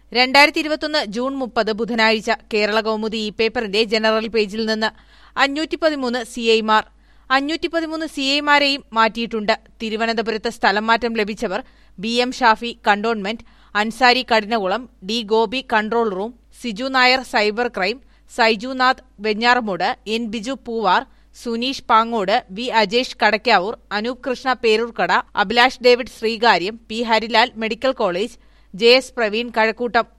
രണ്ടായിരത്തി ഇരുപത്തൊന്ന് ജൂൺ മുപ്പത് ബുധനാഴ്ച കേരള കൗമുദി ഇ പേപ്പറിന്റെ ജനറൽ പേജിൽ നിന്ന് അഞ്ഞൂറ്റി പതിമൂന്ന് സി ഐമാർ അഞ്ഞൂറ്റി പതിമൂന്ന് സി ഐമാരെയും മാറ്റിയിട്ടുണ്ട് തിരുവനന്തപുരത്ത് സ്ഥലം മാറ്റം ലഭിച്ചവർ B M Shafi cantonment Ansari Kadinamkulam D Gopi control room Siju Nair cyber crime Saijunath Venjaramoodu N Biju Poovar Suneesh Pangode V Ajesh Kadakkavoor Anoop Krishna Peroorkada Abhilash David Sreekaryam P Harilal medical college J S Praveen Kazhakkoottam